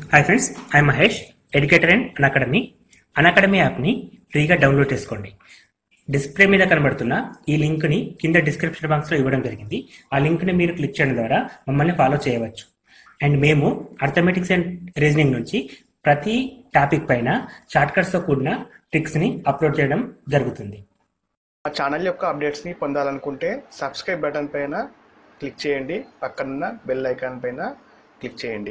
hi friends I Mahesh educator and academy academy యాప్ని ఫ్రీగా download చేసుకోండి డిస్ప్లే మీద కనబడుతున్న ఈ లింక్ని కింద డిస్క్రిప్షన్ బాక్స్లో ఇవ్వడం జరిగింది ఆ లింక్ని మీరు క్లిక్ చేయడం ద్వారా మమ్మల్ని ఫాలో చేయవచ్చు అండ్ మేము అర్థమెటిక్స్ అండ్ రీజనింగ్ నుంచి ప్రతి టాపిక్ పైన షార్ట్కట్స్తో కూడిన ట్రిక్స్ని అప్లోడ్ చేయడం జరుగుతుంది మా ఛానల్ యొక్క అప్డేట్స్ని పొందాలనుకుంటే సబ్స్క్రైబ్ బటన్ పైన క్లిక్ చేయండి పక్కనున్న బెల్ ఐకాన్ పైన క్లిక్ చేయండి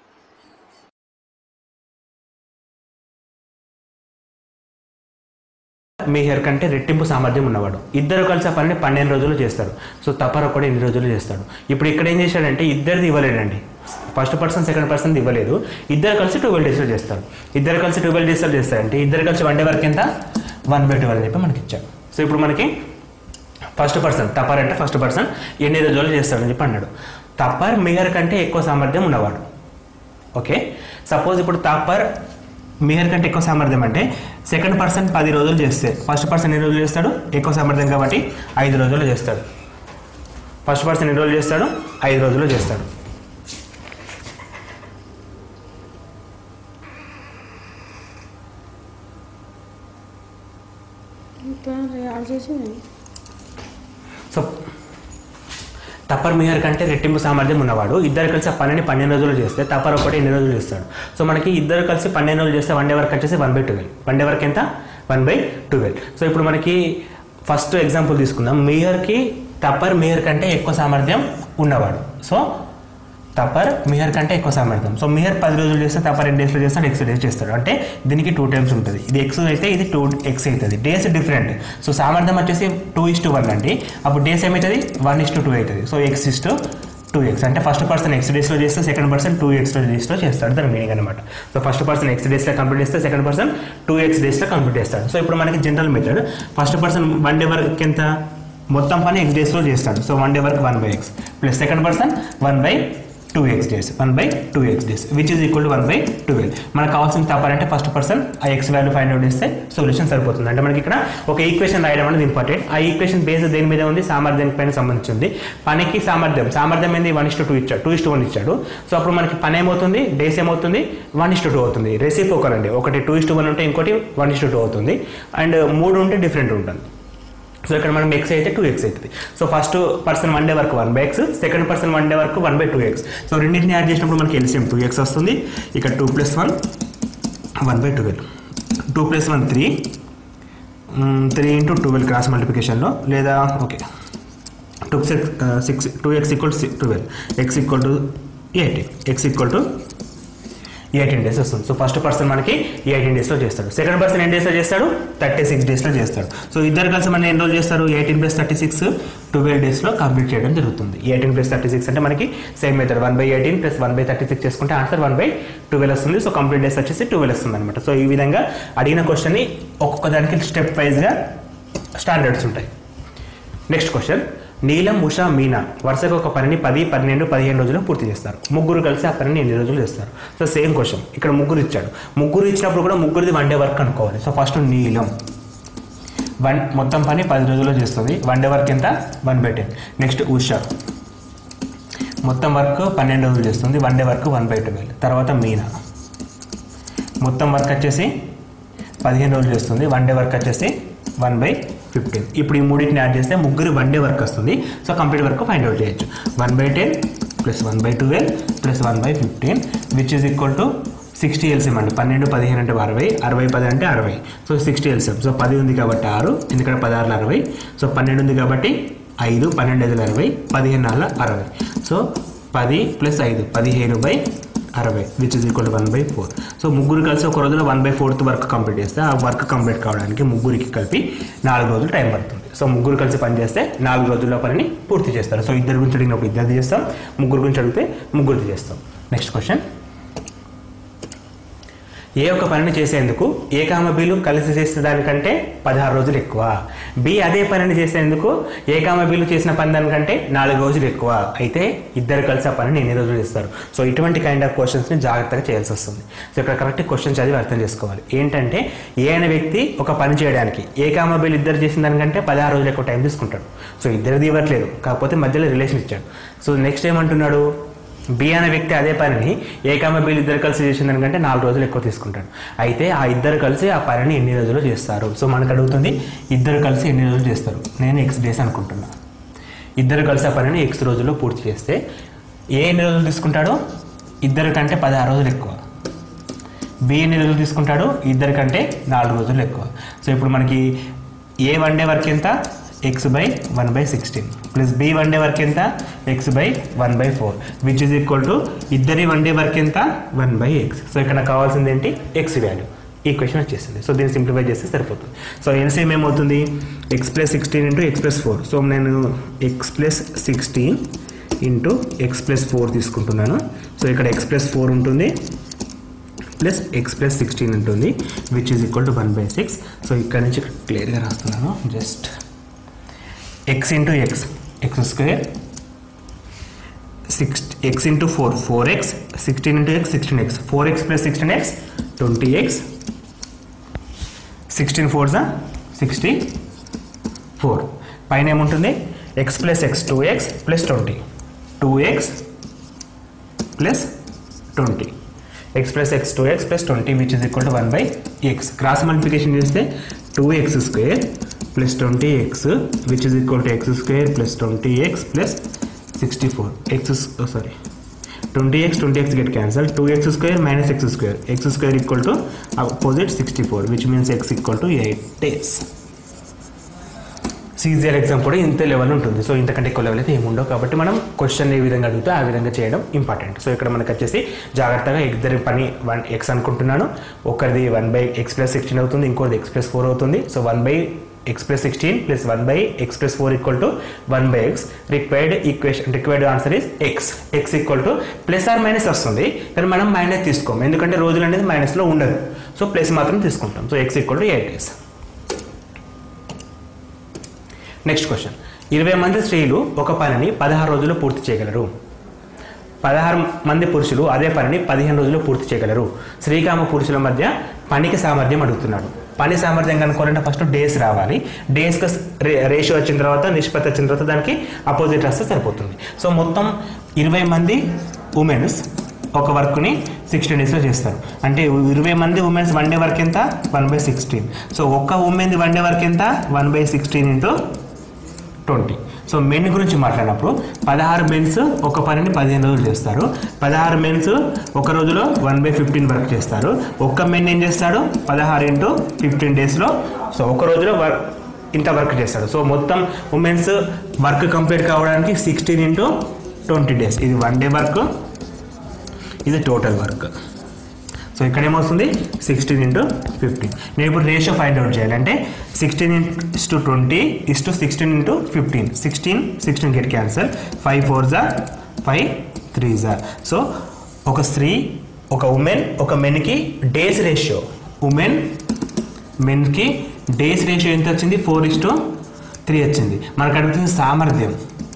మీ హెయిర్ కంటే రెట్టింపు సామర్థ్యం ఉన్నవాడు ఇద్దరు కలిసి ఆ పనిని పన్నెండు రోజులు చేస్తారు సో తపర కూడా ఎన్ని రోజులు చేస్తాడు ఇప్పుడు ఇక్కడ ఏం చేశాడంటే ఇద్దరిది ఇవ్వలేడండి ఫస్ట్ పర్సన్ సెకండ్ పర్సన్ ఇవ్వలేదు ఇద్దరు కలిసి ట్వెల్వ్ డేస్లో చేస్తారు ఇద్దరు కలిసి ట్వెల్వ్ డేస్లో చేస్తారంటే ఇద్దరు కలిసి వన్ డే వరకు ఎంత వన్ బై ట్వెల్వ్ అని చెప్పి మనకి ఇచ్చాడు సో ఇప్పుడు మనకి ఫస్ట్ పర్సన్ తపర్ అంటే ఫస్ట్ పర్సన్ ఎన్ని రోజులు చేస్తాడని చెప్పి అన్నాడు తపర్ మిహర్ కంటే ఎక్కువ సామర్థ్యం ఉన్నవాడు ఓకే సపోజ్ ఇప్పుడు తాపర్ మిహర్ కంటే ఎక్కువ సామర్థ్యం అంటే సెకండ్ పర్సన్ పది రోజులు చేస్తే ఫస్ట్ పర్సన్ ఎన్ని రోజులు చేస్తాడు ఎక్కువ సామర్థ్యం కాబట్టి ఐదు రోజులు చేస్తాడు ఫస్ట్ పర్సన్ ఎన్ని రోజులు చేస్తాడు ఐదు రోజులు చేస్తాడు ఇంకా యాడ్ చేసింది సో తప్పర్ మిహర్ కంటే రెట్టింపు సామర్థ్యం ఉన్నవాడు ఇద్దరు కలిసి ఆ పన్నెండు పన్నెండు రోజులు చేస్తే తప్పర్ ఒకటి ఎన్ని రోజులు చేస్తాడు సో మనకి ఇద్దరు కలిసి పన్నెండు రోజులు చేస్తే వన్ డే వరకు వచ్చేసి one by twelve one day వరకు ఎంత వన్ బై ట్వెల్వ్ సో ఇప్పుడు మనకి ఫస్ట్ ఎగ్జాంపుల్ తీసుకుందాం మిహర్కి తప్పర్ మిహర్ కంటే ఎక్కువ సామర్థ్యం ఉన్నవాడు సో తప్పర్ మిహర్ కంటే ఎక్కువ సామర్థ్యం సో మిహర్ పది రోజులు చేస్తే తప్పర్ ఎన్ని డేస్లో చేస్తాడు ఎక్స్ డేస్ చేస్తాడు అంటే దీనికి టూ టైమ్స్ ఉంటుంది ఇది ఎక్స్ అయితే ఇది టూ ఎక్స్ అవుతుంది డేస్ డిఫరెంట్ సో సామర్థ్యం వచ్చేసి టూ ఇస్ టు వన్ అండి అప్పుడు డేస్ ఏమవుతుంది వన్ ఇస్ టు టూ అవుతుంది so X is to two X అంటే ఫస్ట్ పర్సన్ ఎక్స్ డేస్లో చేస్తే సెకండ్ పర్సన్ టూ ఎక్స్ డేస్లో చేస్తాడు దాని మీనింగ్ అనమాట సో ఫస్ట్ పర్సన్ ఎక్స్ డేస్లో కంప్లీట్ చేస్తే సెకండ్ పర్సన్ టూ ఎక్స్ డేస్లో కంప్లీట్ చేస్తాడు సో ఇప్పుడు మనకి general method first person one day వరకు ఎంత మొత్తం పని ఎక్స్ డేస్లో చేస్తాడు సో వన్ డే వరకు one by X plus second person one by two X days one by two X days which is equal to one by twelve మనకు కావాల్సిన తప్పాలంటే ఫస్ట్ పర్సన్ ఆ ఎక్స్ వాల్యూ ఫైండ్ అవుట్ చేస్తే solution సరిపోతుంది అంటే మనకి ఇక్కడ ఒక ఈక్వేషన్ రాయడం అనేది ఇంపార్టెంట్ ఆ ఈక్వేషన్ బేస్ దేని మీద ఉంది సామర్థ్యం పైన సంబంధించింది పనికి సామర్థ్యం సామర్థ్యం ఏంది వన్ ఇస్ టూ ఇచ్చాడు టూ ఇస్ వన్ ఇచ్చాడు సో అప్పుడు మనకి పని ఏమవుతుంది డేస్ ఏమవుతుంది వన్ ఇస్ టూ అవుతుంది రెసిపోకల్ అండి ఒకటి టూ ఇస్ టూ వన్ ఉంటే ఇంకోటి వన్ ఇస్ టూ అవుతుంది అండ్ మూడు ఉంటే డిఫరెంట్ ఉంటుంది సో ఇక్కడ మనం ఎక్స్ అయితే టూ ఎక్స్ అవుతుంది so first person one day వరకు one by X second person one day వరకు one by two X so రెండింటిని యాడ్ చేసినప్పుడు మనకి ఎల్సిఎం టూ ఎక్స్ వస్తుంది ఇక్కడ two plus one one by twelve two plus one three three into twelve cross మల్టిప్లికేషన్లో లేదా okay two six six two X equal twelve X equal to eighteen X equal to eighteen days వస్తుంది so first person మనకి eighteen డేస్లో చేస్తాడు second person ఎన్ని డేస్లో చేస్తాడు thirty six డేస్లో చేస్తాడు సో ఇద్దరు కలిసి మన ఎన్ని రోజులు చేస్తారు eighteen plus thirty six twelve డేస్లో కంప్లీట్ చేయడం జరుగుతుంది ఎయిటీన్ ప్లస్ థర్టీ సిక్స్ అంటే మనకి same method one by eighteen plus one by thirty six చేసుకుంటే ఆన్సర్ వన్ బై ట్వెల్వ్ వస్తుంది సో కంప్లీట్ డేస్ వచ్చేసి ట్వెల్వ్ వస్తుంది అనమాట సో ఈ విధంగా అడిగిన క్వశ్చన్ని ఒక్కొక్క దానికి స్టెప్ వైజ్గా స్టాండర్డ్స్ ఉంటాయి నెక్స్ట్ క్వశ్చన్ నీలం ఉషా మీనా వరుసగా ఒక పనిని పది పన్నెండు పదిహేను రోజులు పూర్తి చేస్తారు ముగ్గురు కలిసి ఆ పనిని ఎన్ని రోజులు చేస్తారు సో సేమ్ క్వశ్చన్ ఇక్కడ ముగ్గురు ఇచ్చాడు ముగ్గురు ఇచ్చినప్పుడు కూడా ముగ్గురిది వన్ డే వర్క్ అనుకోవాలి సో ఫస్ట్ నీలం వన్ మొత్తం పని పది రోజుల్లో చేస్తుంది వన్ డే వర్క్ ఎంత one by ten next Usha మొత్తం వర్క్ పన్నెండు రోజులు చేస్తుంది one day work one by twelve తర్వాత మీనా మొత్తం వర్క్ వచ్చేసి పదిహేను రోజులు చేస్తుంది వన్ డే వర్క్ వచ్చేసి వన్ బై ఫిఫ్టీన్ ఇప్పుడు ఈ మూడింటిని యాడ్ చేస్తే ముగ్గురు వన్ డే వర్క్ వస్తుంది so complete work find out చేయొచ్చు one by ten plus one by twelve plus one by fifteen which is equal to sixty LCM అండి పన్నెండు పదిహేను అంటే అరవై అరవై పది అంటే అరవై సో సిక్స్టీ ఎల్సిఎం సో పది ఉంది కాబట్టి ఆరు ఎందుకంటే పదహారులు అరవై సో పన్నెండు ఉంది కాబట్టి ఐదు పన్నెండు ఐదులు అరవై పదిహేను నాలుగు అరవై సో పది ప్లస్ ఐదు పదిహేను బై అరవై which is equal to one by four so ముగ్గురు కలిసి ఒక రోజులో one by fourth work complete చేస్తే ఆ వర్క్ కంప్లీట్ కావడానికి ముగ్గురికి కలిపి నాలుగు రోజులు టైం పడుతుంది సో ముగ్గురు కలిసి పని చేస్తే నాలుగు రోజుల్లో పనిని పూర్తి చేస్తారు సో ఇద్దరు గురించి అడిగినప్పుడు ఇద్దరిది చేస్తాం ముగ్గురు గురించి అడిగితే ముగ్గురిది చేస్తాం నెక్స్ట్ క్వశ్చన్ ఏ ఒక్క పనిని చేసేందుకు ఏ కామ బిలు కలిసి చేసే దానికంటే పదహారు రోజులు ఎక్కువ బి అదే పనిని చేసేందుకు ఏ కామ బిలు చేసిన పని దానికంటే నాలుగు రోజులు ఎక్కువ అయితే ఇద్దరు కలిసి ఆ పనిని ఎన్ని రోజులు చేస్తారు సో ఇటువంటి కైండ్ ఆఫ్ క్వశ్చన్స్ని జాగ్రత్తగా చేయాల్సి వస్తుంది సో ఇక్కడ కరెక్ట్ క్వశ్చన్ చదివి అర్థం చేసుకోవాలి ఏంటంటే ఏ అనే వ్యక్తి ఒక పని చేయడానికి ఏ కామ బిల్ ఇద్దరు చేసిన దానికంటే పదహారు రోజులు ఎక్కువ టైం తీసుకుంటాడు సో ఇద్దరిది ఇవ్వట్లేదు కాకపోతే మధ్యలో రిలేషన్ ఇచ్చాడు సో నెక్స్ట్ ఏమంటున్నాడు బి అనే వ్యక్తి అదే పనిని ఏ కామ బిల్ ఇద్దరు కలిసి చేసిన దానికంటే నాలుగు రోజులు ఎక్కువ తీసుకుంటాడు అయితే ఆ ఇద్దరు కలిసి ఆ పనిని ఎన్ని రోజులు చేస్తారు సో మనకు అడుగుతుంది ఇద్దరు కలిసి ఎన్ని రోజులు చేస్తారు నేను ఎక్స్ డేస్ అనుకుంటున్నా ఇద్దరు కలిసి ఆ పనిని ఎక్స్ రోజుల్లో పూర్తి చేస్తే ఏ ఎన్ని రోజులు తీసుకుంటాడో ఇద్దరి కంటే పదహారు రోజులు ఎక్కువ బి ఎన్ని రోజులు తీసుకుంటాడు ఇద్దరి కంటే నాలుగు రోజులు ఎక్కువ సో ఇప్పుడు మనకి ఏ వన్ డే వర్క్ ఎంత X by one by sixteen plus B one day work ఎంత X by one by four which is equal to ఇద్దరి వన్ డే వర్క్ ఎంత వన్ బై ఎక్స్ సో ఇక్కడ నాకు కావాల్సింది ఏంటి ఎక్స్ వాల్యూ ఈక్వేషన్ వచ్చేసింది so దీన్ని సింప్లిఫై చేస్తే సరిపోతుంది సో ఎల్సిఎం ఏమవుతుంది X plus sixteen into X plus four so నేను X plus sixteen into X plus four తీసుకుంటున్నాను సో ఇక్కడ ఎక్స్ ప్లస్ ఫోర్ ఉంటుంది ప్లస్ ఎక్స్ ప్లస్ సిక్స్టీన్ ఉంటుంది which is equal to one by six so ఇక్కడ నుంచి క్లియర్గా రాస్తున్నాను just X into X X square six X into four four X sixteen into X sixteen X four X plus sixteen X twenty X sixteen four జా sixty four పైన ఏముంటుంది X plus X two X plus twenty two X plus twenty X plus X two X plus twenty which is equal to one by x cross multiplication చేస్తే two x square plus twenty x which is equal to x square plus twenty X plus sixty four x sorry twenty x twenty x get cancel two x square minus x square x square equal to opposite sixty four which means x equal to eight days CGR exam కూడా ఇంత level ఉంటుంది so ఇంతకంటే ఎక్కువ level అయితే ఏముండవు కాబట్టి మనం question ఏ విధంగా అడిగితే ఆ విధంగా చేయడం ఇంపార్టెంట్ సో ఇక్కడ మనకు వచ్చేసి జాగ్రత్తగా ఇద్దరి పని వన్ ఎక్స్ అనుకుంటున్నాను ఒకరిది one by X plus sixteen అవుతుంది ఇంకోటిది ఎక్స్ ప్లస్ ఫోర్ అవుతుంది so one by X plus sixteen plus one by X plus four equal to one by x required equation required answer is x x equal to plus or minus వస్తుంది కానీ మనం minus తీసుకోము ఎందుకంటే రోజులు అనేది మైనస్లో ఉండదు so plus మాత్రం తీసుకుంటాం so x equal to eight days next question ఇరవై మంది స్త్రీలు ఒక పనిని పదహారు రోజుల్లో పూర్తి చేయగలరు పదహారు మంది పురుషులు అదే పనిని పదిహేను రోజుల్లో పూర్తి చేయగలరు శ్రీకామ పురుషుల మధ్య పనికి సామర్థ్యం అడుగుతున్నాడు పని సామర్థ్యం కనుక్కోవాలంటే ఫస్ట్ డేస్ రావాలి డేస్కి రేషియో వచ్చిన తర్వాత నిష్పత్తి వచ్చిన తర్వాత దానికి అపోజిట్ రాస్తే సరిపోతుంది సో మొత్తం ఇరవై మంది ఉమెన్స్ ఒక వర్క్ని సిక్స్టీన్ డేస్లో చేస్తారు అంటే ఇరవై మంది ఉమెన్స్ వన్ డే వర్క్ ఎంత వన్ బై సిక్స్టీన్ సో ఒక్క ఉమెన్ది వన్ డే వర్క్ ఎంత one by sixteen into twenty so men గురించి మాట్లాడినప్పుడు పదహారు మెన్స్ ఒక పనిని పదిహేను రోజులు చేస్తారు పదహారు మెన్స్ ఒక రోజులో వన్ బై ఫిఫ్టీన్ వర్క్ చేస్తారు ఒక్క మెన్ ఏం చేస్తాడు పదహారు ఇంటూ ఫిఫ్టీన్ డేస్లో సో ఒక రోజులో వర్ ఇంత వర్క్ చేస్తాడు సో మొత్తం ఉమెన్స్ వర్క్ కంప్లీట్ కావడానికి సిక్స్టీన్ ఇంటూ ట్వంటీ డేస్ ఇది వన్ డే వర్క్ ఇది టోటల్ వర్క్ సో ఇక్కడ ఏమొస్తుంది సిక్స్టీన్ ఇంటూ ఫిఫ్టీన్ నేను ఇప్పుడు రేషియో ఫైండ్ అవుట్ చేయాలంటే sixteen is to twenty is to sixteen into fifteen sixteen sixteen get cancel five four జా five three జా so ఒక స్త్రీ ఒక ఉమెన్ ఒక మెన్కి డేస్ రేషియో ఉమెన్ మెన్కి డేస్ రేషియో ఎంత వచ్చింది ఫోర్ ఇస్ టు త్రీ వచ్చింది మనకు అడుగుతుంది సామర్థ్యం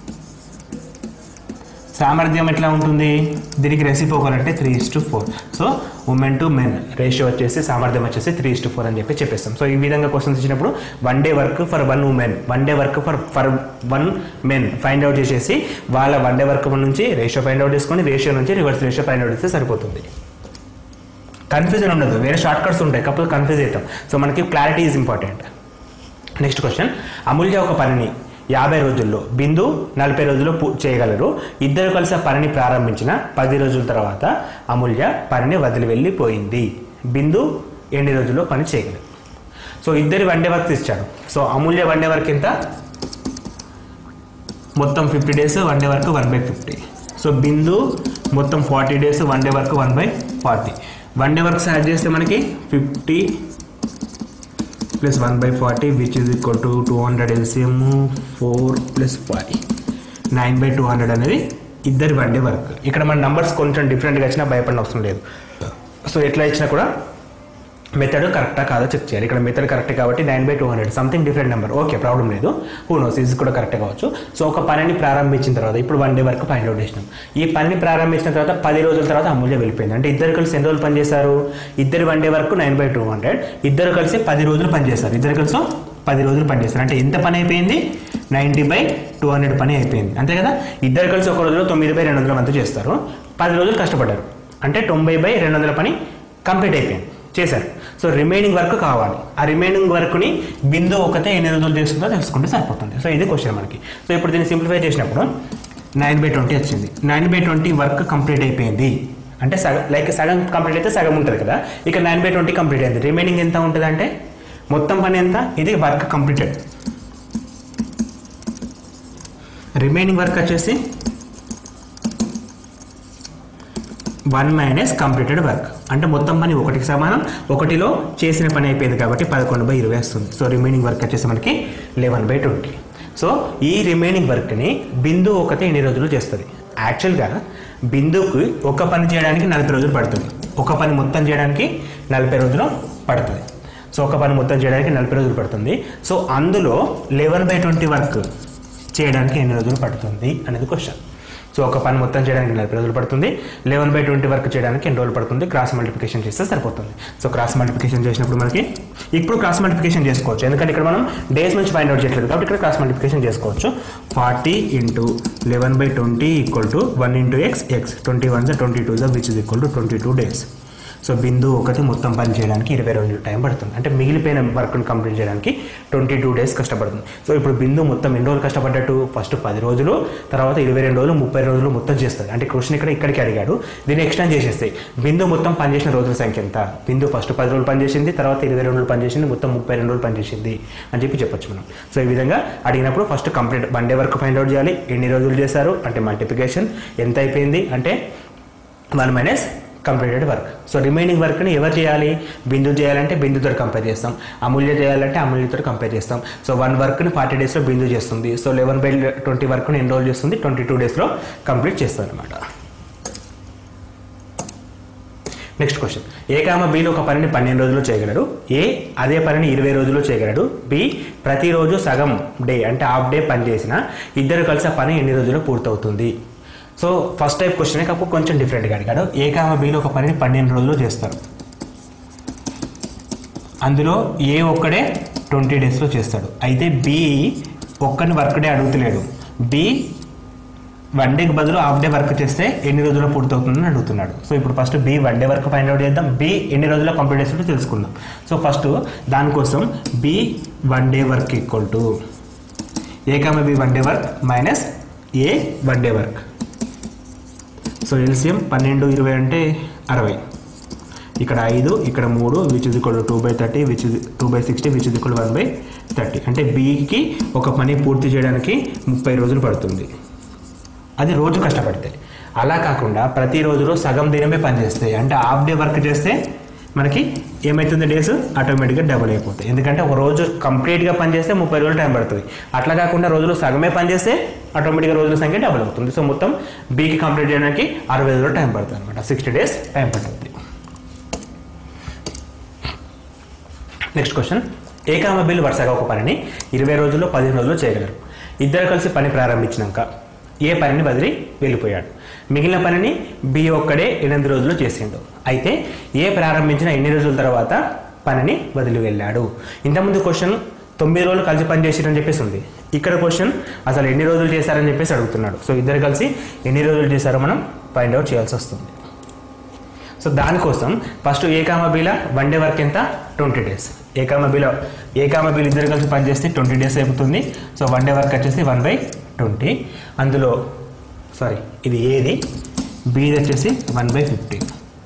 సామర్థ్యం ఎట్లా ఉంటుంది దీనికి రెసిపోకల్ అంటే three is to four so women to men ratio వచ్చేసి సామర్థ్యం వచ్చేసి త్రీ ఇస్ టు ఫోర్ అని చెప్పి చెప్పేస్తాం సో ఈ విధంగా క్వశ్చన్స్ ఇచ్చినప్పుడు one day work for one women one day work for for one men find out చేసేసి వాళ్ళ వన్ డే వర్క్ నుంచి రేషియో ఫైండ్ అవుట్ చేసుకొని రేషియో నుంచి రివర్స్ రేషియో ఫైండ్ అవుట్ చేస్తే సరిపోతుంది కన్ఫ్యూజన్ ఉండదు వేరే షార్ట్ కట్స్ ఉంటాయి కాకపోతే కన్ఫ్యూజ్ అవుతాం సో మనకి clarity is important next question Amulya ఒక పనిని యాభై రోజుల్లో బిందు నలభై రోజుల్లో పూ చేయగలరు ఇద్దరు కలిసి ఆ పనిని ప్రారంభించిన పది రోజుల తర్వాత అమూల్య పనిని వదిలి వెళ్ళిపోయింది బిందు ఎన్ని రోజుల్లో పని చేయగలరు సో ఇద్దరి వన్ డే వర్క్ ఇచ్చాడు so Amulya one day work ఎంత మొత్తం fifty days one day work one by fifty so Bindu మొత్తం forty days one day work one by forty one day works add చేస్తే మనకి fifty plus one by forty which is equal to two hundred LCM four plus five nine by two hundred అనేది ఇద్దరి one day work ఇక్కడ మన numbers కొంచెం డిఫరెంట్గా వచ్చినా భయపడిన అవసరం లేదు సో ఎట్లా ఇచ్చినా కూడా మెథడ్ కరెక్టా కాదో చెక్ చేయాలి ఇక్కడ మెథడ్ కరెక్ట్ కాబట్టి nine by two hundred something different number okay problem లేదు హూ నోస్ ఇది కూడా కరెక్ట్ కావచ్చు సో ఒక పనిని ప్రారంభించిన తర్వాత ఇప్పుడు వన్ డే వరకు ఫైండ్ అవుట్ చేసినాం ఈ పనిని ప్రారంభించిన తర్వాత పది రోజుల తర్వాత అమూల్య వెళ్ళిపోయింది అంటే ఇద్దరు కలిసి ఎన్ని రోజులు పనిచేశారు ఇద్దరు వన్ డే వరకు నైన్ బై టూ హండ్రెడ్ ఇద్దరు కలిసి పది రోజులు పనిచేస్తారు ఇద్దరు కలిసి పది రోజులు పనిచేస్తారు అంటే ఎంత పని అయిపోయింది నైంటీ బై టూ హండ్రెడ్ పని అయిపోయింది అంతే కదా ఇద్దరు కలిసి ఒక రోజులో తొమ్మిది బై రెండు వందల మంది చేస్తారు పది రోజులు కష్టపడ్డారు అంటే తొంభై బై రెండు వందల పని కంప్లీట్ అయిపోయింది చేశారు సో రిమైనింగ్ వర్క్ కావాలి ఆ రిమైనింగ్ వర్క్ని బిందు ఒకతే ఎన్ని రోజులు చేస్తుందో తెలుసుకుంటే సరిపోతుంది సో ఇది క్వశ్చన్ మనకి సో ఇప్పుడు దీన్ని సింప్లిఫై చేసినప్పుడు నైన్ బై ట్వంటీ వచ్చింది nine by twenty work complete అయిపోయింది అంటే సగం లైక్ సగం కంప్లీట్ అయితే సగం ఉంటుంది కదా ఇక నైన్ బై ట్వంటీ కంప్లీట్ అయింది రిమైనింగ్ ఎంత ఉంటుంది అంటే మొత్తం పని ఎంత ఇది వర్క్ కంప్లీటెడ్ రిమైనింగ్ వర్క్ వచ్చేసి వన్ మైనస్ కంప్లీటెడ్ వర్క్ అంటే మొత్తం పని ఒకటికి సమానం ఒకటిలో చేసిన పని అయిపోయింది కాబట్టి పదకొండు బై ఇరవై వస్తుంది సో రిమైనింగ్ వర్క్ వచ్చేసి మనకి లెవెన్ బై ట్వంటీ సో ఈ రిమైనింగ్ వర్క్ని బిందు ఒకతే ఎన్ని రోజులు చేస్తుంది యాక్చువల్గా బిందుకు ఒక పని చేయడానికి నలభై రోజులు పడుతుంది ఒక పని మొత్తం చేయడానికి నలభై రోజులు పడుతుంది సో ఒక పని మొత్తం చేయడానికి నలభై రోజులు పడుతుంది సో అందులో లెవెన్ బై ట్వంటీ వర్క్ చేయడానికి ఎన్ని రోజులు పడుతుంది అనేది క్వశ్చన్ సో ఒక పని మొత్తం చేయడానికి నలభై రోజులు పడుతుంది లెవెన్ బై ట్వంటీ వర్క్ చేయడానికి ఎన్ని రోజులు పడుతుంది క్రాస్ మల్టిప్లికేషన్ చేస్తే సరిపోతుంది సో క్రాస్ మల్టిప్లికేషన్ చేసినప్పుడు మనకి ఇప్పుడు క్రాస్ మల్టిప్లికేషన్ చేసుకోవచ్చు ఎందుకంటే ఇక్కడ మనం డేస్ నుంచి ఫైండ్ అవుట్ చేయట్లేదు కాబట్టి ఇక్కడ క్రాస్ మల్టిప్లికేషన్ చేసుకోవచ్చు forty into eleven by twenty equal to one into X x twenty one twenty two which is equal to twenty two days so Bindu ఒకటి మొత్తం పని చేయడానికి ఇరవై రోజులు టైం పడుతుంది అంటే మిగిలిపోయిన వర్క్ను కంప్లీట్ చేయడానికి ట్వంటీ టూ డేస్ కష్టపడుతుంది సో ఇప్పుడు బిందు మొత్తం ఎన్ని రోజులు కష్టపడ్డట్టు ఫస్ట్ పది రోజులు తర్వాత ఇరవై రెండు రోజులు ముప్పై రోజులు మొత్తం చేస్తుంది అంటే క్వశ్చన్ ఇక్కడ ఇక్కడికి అడిగాడు దీన్ని ఎక్స్టెండ్ చేసేస్తే బిందు మొత్తం పనిచేసిన రోజుల సంఖ్య ఎంత బిందు ఫస్ట్ పది రోజులు పనిచేసింది తర్వాత ఇరవై రెండు రోజులు పనిచేసింది మొత్తం ముప్పై రెండు రోజులు పనిచేసింది అని చెప్పి చెప్పొచ్చు మనం సో ఈ విధంగా అడిగినప్పుడు ఫస్ట్ కంప్లీట్ వన్ డే వరకు ఫైండ్ అవుట్ చేయాలి ఎన్ని రోజులు చేశారు అంటే మల్టిప్లికేషన్ ఎంత అయిపోయింది అంటే one minus completed work so remaining వర్క్ని ఎవరు చేయాలి బిందు చేయాలంటే బిందుతో కంపేర్ చేస్తాం అమూల్య చేయాలంటే అమూల్యతో కంపేర్ చేస్తాం సో వన్ వర్క్ని ఫార్టీ డేస్లో బిందు చేస్తుంది సో లెవెన్ బై ట్వంటీ వర్క్ని ఎన్రోల్ చేస్తుంది ట్వంటీ టూ డేస్లో కంప్లీట్ చేస్తుంది అనమాట నెక్స్ట్ క్వశ్చన్ ఏ కామ బిలో ఒక పనిని పన్నెండు రోజుల్లో చేయగలడు ఏ అదే పనిని ఇరవై రోజుల్లో చేయగలడు బి ప్రతిరోజు సగం డే అంటే హాఫ్ డే పని చేసిన ఇద్దరు కలిసి ఆ పని ఎన్ని రోజుల్లో పూర్తవుతుంది సో ఫస్ట్ టైప్ క్వశ్చన్ కాకపోతే కొంచెం డిఫరెంట్గా అడిగాడు ఏ కామ బిలో ఒక పనిని పన్నెండు రోజుల్లో చేస్తారు అందులో ఏ ఒక్కడే ట్వంటీ డేస్లో చేస్తాడు అయితే బి ఒక్కని వర్క్ డే అడుగుతలేడు బి వన్ డేకి బదులు హాఫ్ డే వర్క్ చేస్తే ఎన్ని రోజుల్లో పూర్తవుతుందని అడుగుతున్నాడు సో ఇప్పుడు first B one day work find out చేద్దాం బి ఎన్ని రోజుల్లో కంప్లీట్ చేస్తుందో తెలుసుకుందాం సో ఫస్ట్ దానికోసం B one day work equal to A కామ B one day work minus A one day work so LCM పన్నెండు ఇరవై అంటే అరవై ఇక్కడ ఐదు ఇక్కడ మూడు which is equal two by thirty which is two by sixty which is equal one by thirty అంటే బీకి ఒక పని పూర్తి చేయడానికి ముప్పై రోజులు పడుతుంది అది రోజు కష్టపడితే అలా కాకుండా ప్రతి రోజులో సగం దినమే పని చేస్తాయి అంటే హాఫ్ డే వర్క్ చేస్తే మనకి ఏమవుతుంది డేస్ ఆటోమేటిక్గా డబుల్ అయిపోతాయి ఎందుకంటే ఒక రోజు కంప్లీట్గా పని చేస్తే ముప్పై రోజులు టైం పడుతుంది అట్లా కాకుండా రోజులు సగమే పని చేస్తే ఆటోమేటిక్గా రోజుల సంఖ్య డబుల్ అవుతుంది సో మొత్తం బీకి కంప్లీట్ చేయడానికి అరవై రోజులు టైం పడుతుంది అనమాట సిక్స్టీ డేస్ టైం పడుతుంది నెక్స్ట్ క్వశ్చన్ ఏకామ బిల్లు వరుసగా ఒక పనిని ఇరవై రోజుల్లో పదిహేను రోజుల్లో చేయగలరు ఇద్దరు కలిసి పని ప్రారంభించినాక ఏ పనిని వదిలి వెళ్ళిపోయాడు మిగిలిన పనిని బి ఒక్కడే ఎనిమిది రోజుల్లో చేసిండు అయితే ఏ ప్రారంభించిన ఎన్ని రోజుల తర్వాత పనిని వదిలి వెళ్ళాడు ఇంతకుముందు క్వశ్చన్ తొమ్మిది రోజులు కలిసి పని చేసిరని చెప్పేసి ఉంది ఇక్కడ క్వశ్చన్ అసలు ఎన్ని రోజులు చేశారని చెప్పేసి అడుగుతున్నాడు సో ఇద్దరు కలిసి ఎన్ని రోజులు చేశారో మనం ఫైండ్ అవుట్ చేయాల్సి వస్తుంది సో దానికోసం ఫస్ట్ ఏకామ బీల వన్ డే వర్క్ ఎంత ట్వంటీ డేస్ ఏకామ బీలో ఏకామ బీలు ఇద్దరు కలిసి పనిచేస్తే ట్వంటీ డేస్ అయిపోతుంది సో వన్ డే వర్క్ వచ్చేసి వన్ బై ట్వంటీ అందులో సారీ ఇది ఏది బీది వచ్చేసి వన్ బై ఫిఫ్టీ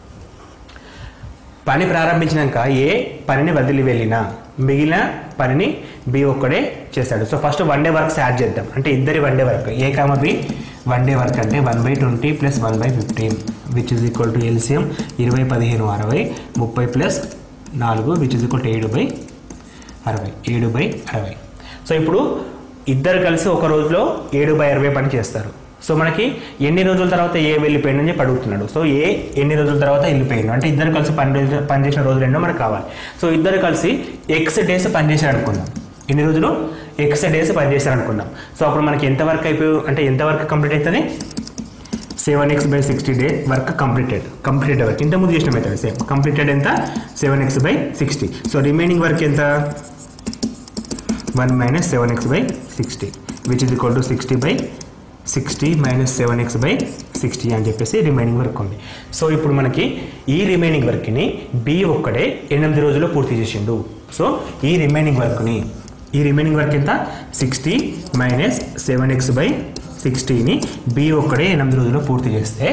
పని ప్రారంభించినాక ఏ పనిని వదిలి వెళ్ళినా మిగిలిన పనిని బి ఒక్కడే చేస్తాడు so first one day works add చేద్దాం అంటే ఇద్దరి వన్ డే వర్క్ ఏ కామ బి వన్ డే వర్క్ అంటే one by twenty plus one by fifteen which is equal to LCM ఇరవై పదిహేను అరవై ముప్పై ప్లస్ నాలుగు విచ్ ఇస్ ఈక్వల్ టు ఏడు బై అరవై ఏడు బై అరవై సో ఇప్పుడు ఇద్దరు కలిసి ఒక రోజులో ఏడు బై అరవై పని చేస్తారు సో మనకి ఎన్ని రోజుల తర్వాత ఏ వెళ్ళిపోయింది అని చెప్పి అడుగుతున్నాడు సో ఏ ఎన్ని రోజుల తర్వాత వెళ్ళిపోయిండు అంటే ఇద్దరు కలిసి పని రోజు పని చేసిన రోజులు ఎన్నో మనకు కావాలి సో ఇద్దరు కలిసి ఎక్స్ డేస్ పని చేశారు అనుకుందాం ఎన్ని రోజులు ఎక్స్ డేస్ పని చేశారు అనుకుందాం సో అప్పుడు మనకి ఎంత వర్క్ అయిపోయి అంటే ఎంత వర్క్ కంప్లీట్ అవుతుంది seven x by sixty day work completed completed work ఇంత ముందు చేసిన మెథడ్ సేమ్ కంప్లీటెడ్ ఎంత seven x by sixty so remaining work ఎంత one minus seven x by sixty which is equal to sixty by sixty minus seven x by sixty అని చెప్పేసి remaining work ఉంది so ఇప్పుడు మనకి ఈ remaining వర్క్ని B ఒక్కడే ఎనిమిది రోజుల్లో పూర్తి చేసిండు సో ఈ రిమైనింగ్ వర్క్ని ఈ రిమైనింగ్ వర్క్ ఎంత sixty minus seven x by సిక్స్టీని బి ఒక్కడే ఎనిమిది రోజుల్లో పూర్తి చేస్తే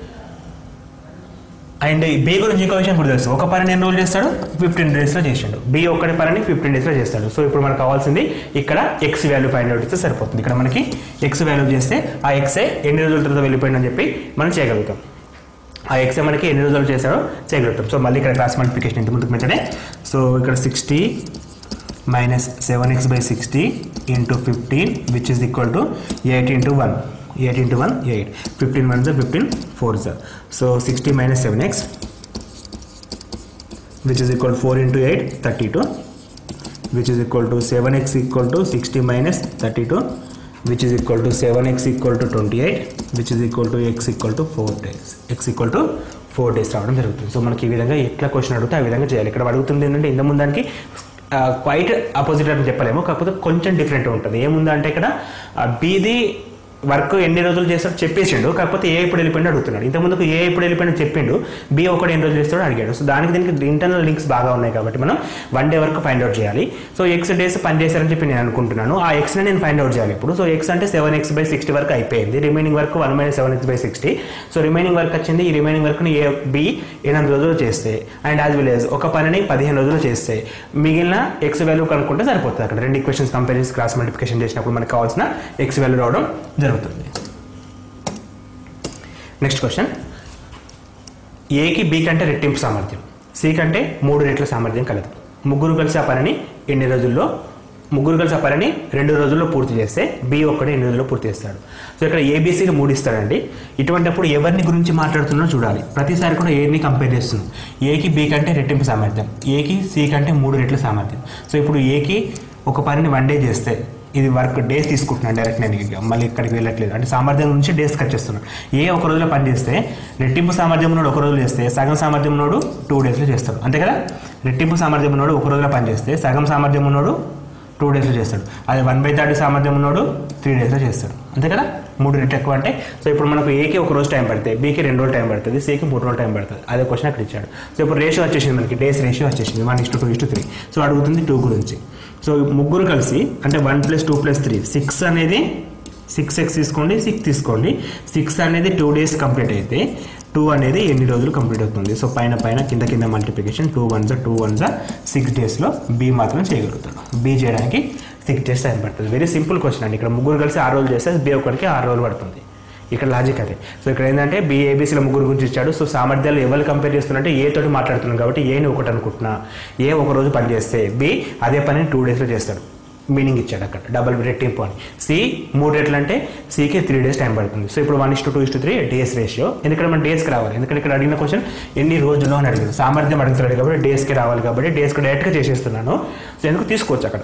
అండ్ బి గురించి ఇంకో విషయం కూడా తెలుసు ఒక పనిని ఎన్ని రోజులు చేస్తాడు ఫిఫ్టీన్ డేస్లో చేసాడు బి ఒక్కడి పనిని ఫిఫ్టీన్ డేస్లో చేస్తాడు సో ఇప్పుడు మనకు కావాల్సింది ఇక్కడ ఎక్స్ వాల్యూ ఫైండ్ అవుట్ చేస్తే సరిపోతుంది ఇక్కడ మనకి ఎక్స్ వాల్యూ చేస్తే ఆ ఎక్సే ఎన్ని రోజుల తర్వాత వెళ్ళిపోయిందని చెప్పి మనం చేయగలుగుతాం ఆ ఎక్సే మనకి ఎన్ని రోజులు చేశాడో చేయగలుగుతాం సో మళ్ళీ ఇక్కడ క్లాస్ మల్టిప్లికేషన్ ఇంత ముందుకు మెచ్చడే సో ఇక్కడ sixty minus seven x by sixty into fifteen which is equal to eight into one eight into one eight fifteen one జా ఫిఫ్టీన్ ఫోర్ జా so sixty minus seven x which is equal four into eight thirty two which is equal to seven x equal to sixty minus thirty two which is equal to seven x equal to twenty eight which is equal to x equal to four days x equal to four days రావడం జరుగుతుంది so మనకి ఈ విధంగా ఎట్లా question అడిగితే ఆ విధంగా చేయాలి ఇక్కడ అడుగుతుంది ఏంటంటే ఇంత ముందానికి క్వైట్ అపోజిట్ అని చెప్పలేము కాకపోతే కొంచెం డిఫరెంట్ ఉంటుంది ఏముందంటే ఇక్కడ బీది వర్క్ ఎన్ని రోజులు చేస్తాడో చెప్పేసిండు కాకపోతే ఏ ఇప్పుడు వెళ్ళిపోయిందో అడుగుతున్నాడు ఇంతకుముందుకు ఏ ఇప్పుడు వెళ్ళిపోయినా చెప్పిండు బి ఒకటి ఎన్ని రోజులు చేస్తాడో అడిగాడు సో దానికి దీనికి ఇంటర్నల్ లింక్స్ బాగా ఉన్నాయి కాబట్టి మనం వన్ డే వరకు ఫైండ్ అవుట్ చేయాలి సో ఎక్స్ డేస్ పని చేశారని చెప్పి నేను అనుకుంటున్నాను ఆ ఎక్స్ని నేను ఫైండ్ అవుట్ చేయాలి ఇప్పుడు సో ఎక్స్ అంటే సెవెన్ ఎక్స్ బై సిక్స్టీ వరకు అయిపోయింది remaining work one minus seven x by sixty so remaining work వచ్చింది ఈ రిమైనింగ్ వర్క్ని ఏ బి ఎనిమిది రోజులు చేస్తే అండ్ యాజ్ వెల్ యాజ్ ఒక పనిని పదిహేను రోజులు చేస్తే మిగిలిన ఎక్స్ వాల్యూ కనుక్కుంటే సరిపోతుంది అక్కడ రెండు ఈక్వేషన్స్ కంపేర్ చేసి క్రాస్ మల్టిప్లికేషన్ చేసినప్పుడు మనకు కావాల్సిన ఎక్స్ వాల్యూ రావడం జరుగుతుంది నెక్స్ట్ క్వశ్చన్ ఏకి బి కంటే రెట్టింపు సామర్థ్యం సి కంటే మూడు రెట్ల సామర్థ్యం కలదు ముగ్గురు కలిసి ఆ పనిని ఎన్ని రోజుల్లో ముగ్గురు కలిసి ఆ పనిని రెండు రోజుల్లో పూర్తి చేస్తే బి ఒక్కడే ఎన్ని రోజుల్లో పూర్తి చేస్తాడు సో ఇక్కడ ఏబీసీకి మూడు ఇస్తాడండి ఇటువంటిప్పుడు ఎవరిని గురించి మాట్లాడుతున్నారో చూడాలి ప్రతిసారి కూడా ఏని కంపేర్ చేస్తున్నాం ఏకి బి కంటే రెట్టింపు సామర్థ్యం ఏకి సి కంటే మూడు రెట్ల సామర్థ్యం సో ఇప్పుడు ఏకి ఒక పనిని వన్ డే చేస్తే ఇది వర్క్ డేస్ తీసుకుంటున్నాను డైరెక్ట్ నేను ఇక మళ్ళీ ఇక్కడికి వెళ్ళట్లేదు అంటే సామర్థ్యం నుంచి డేస్ కట్ చేస్తున్నాను ఏ ఒక రోజులో పని చేస్తే రెట్టింపు సామర్థ్యం ఉన్నోడు ఒక రోజు చేస్తే సగం సామర్థ్యం ఉన్నోడు టూ డేస్లో చేస్తాడు అంతే కదా రెట్టింపు సామర్థ్యం ఉన్నోడు ఒక రోజులో పని చేస్తే సగం సామర్థ్యం ఉన్నోడు టూ డేస్లో చేస్తాడు అదే వన్ బై థర్టీ సామర్థ్యం ఉన్నోడు త్రీ డేస్లో చేస్తాడు అంతే కదా మూడు రెట్ ఎక్కువ అంటే సో ఇప్పుడు మనకు ఏకి ఒక రోజు టైం పడుతుంది బీకి రెండు రోజులు టైం పడుతుంది సికి మూడు రోజులు టైం పడుతుంది అదే క్వశ్చన్ అక్కడ ఇచ్చాడు సో ఇప్పుడు రేషియో వచ్చేసింది మనకి డేస్ రేషియో వచ్చేసింది one is two is three so అడుగుతుంది టూ గురించి సో ముగ్గురు కలిసి అంటే one plus two plus three six అనేది సిక్స్ ఎక్స్ తీసుకోండి సిక్స్ తీసుకోండి సిక్స్ అనేది టూ డేస్ కంప్లీట్ అయితే టూ అనేది ఎన్ని రోజులు కంప్లీట్ అవుతుంది సో పైన పైన కింద కింద మల్టిప్లికేషన్ టూ వన్ జా టూ వన్ జా సిక్స్ డేస్లో బీ మాత్రం చేయగలుగుతాడు బీ చేయడానికి సిక్స్ డేస్ టైం పడుతుంది వెరీ సింపుల్ క్వశ్చన్ అండి ఇక్కడ ముగ్గురు కలిసి ఆరు రోజులు చేస్తే బి ఒకరికి ఆరు రోజులు పడుతుంది ఇక్కడ లాజిక్ అదే సో ఇక్కడ ఏంటంటే బీఏబీసీలో ముగ్గురు గురించి ఇచ్చాడు సో సామర్థ్యాలు ఎవరు కంపేర్ చేస్తున్నట్టే ఏ తోటి మాట్లాడుతున్నాం కాబట్టి ఏని ఒకటి అనుకుంటున్నా ఏ ఒక రోజు పని చేస్తే బి అదే పనిని టూ డేస్లో చేస్తాడు మీనింగ్ ఇచ్చాడు అక్కడ డబల్ రెట్టింపు అని సి మూడు రెట్లు అంటే సికి త్రీ డేస్ టైం పడుతుంది సో ఇప్పుడు one is two is three days ratio ఎందుకంటే మన డేస్కి రావాలి ఎందుకంటే ఇక్కడ అడిగిన క్వశ్చన్ ఎన్ని రోజులు అని అడిగింది సామర్థ్యం అడుగుతున్నాడు కాబట్టి డేస్కి రావాలి కాబట్టి డేస్కి డైరెక్ట్గా చేసేస్తున్నాను సో ఎందుకు తీసుకోవచ్చు అక్కడ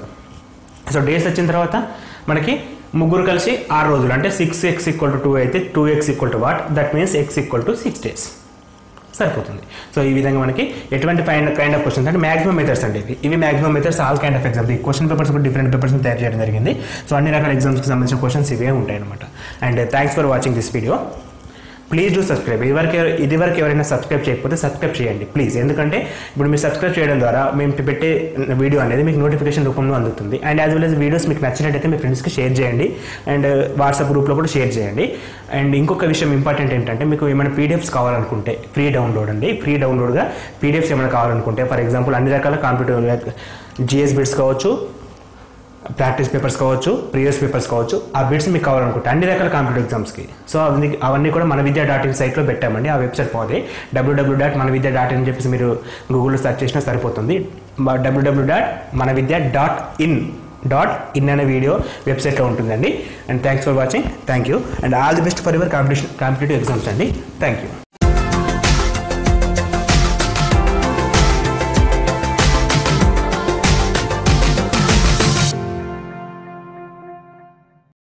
సో డేస్ వచ్చిన తర్వాత మనకి ముగ్గురు కలిసి ఆరు రోజులు అంటే six x equal to two అయితే two X equal to what that means x equal to six days సరిపోతుంది సో ఈ విధంగా మనకి ఎటువంటి కైండ్ కైండ్ ఆఫ్ క్వశ్చన్స్ అంటే మాక్సిమం మెథడ్స్ అంటే ఇవి ఇవి maximum methods all kind of exams ఈ క్వశ్చన్ పేపర్స్ కూడా డిఫరెంట్ పేపర్స్ తయారు చేయడం జరిగింది సో అన్ని రకాల ఎగ్జామ్స్కి సంబంధించిన క్వశ్చన్స్ ఇవే ఉంటాయి అనమాట and thanks for watching this video please do subscribe ఇదివరకు ఎవ- ఇదివరకు ఎవరైనా సబ్స్క్రైబ్ చేయకపోతే సబ్స్క్రైబ్ చేయండి ప్లీజ్ ఎందుకంటే ఇప్పుడు మీరు సబ్స్క్రైబ్ చేయడం ద్వారా మేము పెట్టే వీడియో అనేది మీకు నోటిఫికేషన్ రూపంలో అందుతుంది and as well as videos మీకు నచ్చినట్టయితే మీ ఫ్రెండ్స్కి షేర్ చేయండి అండ్ వాట్సాప్ గ్రూప్లో కూడా షేర్ చేయండి అండ్ ఇంకొక విషయం ఇంపార్టెంట్ ఏంటంటే మీకు ఏమైనా పీడిఎఫ్స్ కావాలనుకుంటే ఫ్రీ డౌన్లోడ్ అండి ఫ్రీ డౌన్లోడ్గా పీడిఎఫ్స్ ఏమైనా కావాలనుకుంటే ఫర్ ఎగ్జాంపుల్ అన్ని రకాల కాంప్యూటర్ జిఎస్ బిట్స్ కావచ్చు ప్రాక్టీస్ పేపర్స్ కావచ్చు ప్రీవియస్ పేపర్స్ కావచ్చు ఆ బిట్స్ మీకు కావాలనుకుంటే అన్ని రకాల కాంపిటేటివ్ ఎగ్జామ్స్కి సో అవన్నీ అవన్నీ కూడా మన విద్యా డాట్ ఇన్ సైట్లో పెట్టామండి ఆ వెబ్సైట్ పోతే W W dot Mana Vidya dot in అని చెప్పేసి మీరు గూగుల్లో సెర్చ్ చేసినా సరిపోతుంది WWW dot Mana Vidya dot in dot in అనే వీడియో వెబ్సైట్లో ఉంటుందండి and thanks for watching thank you and all the best for your competition competitive exams అండి థ్యాంక్ యూ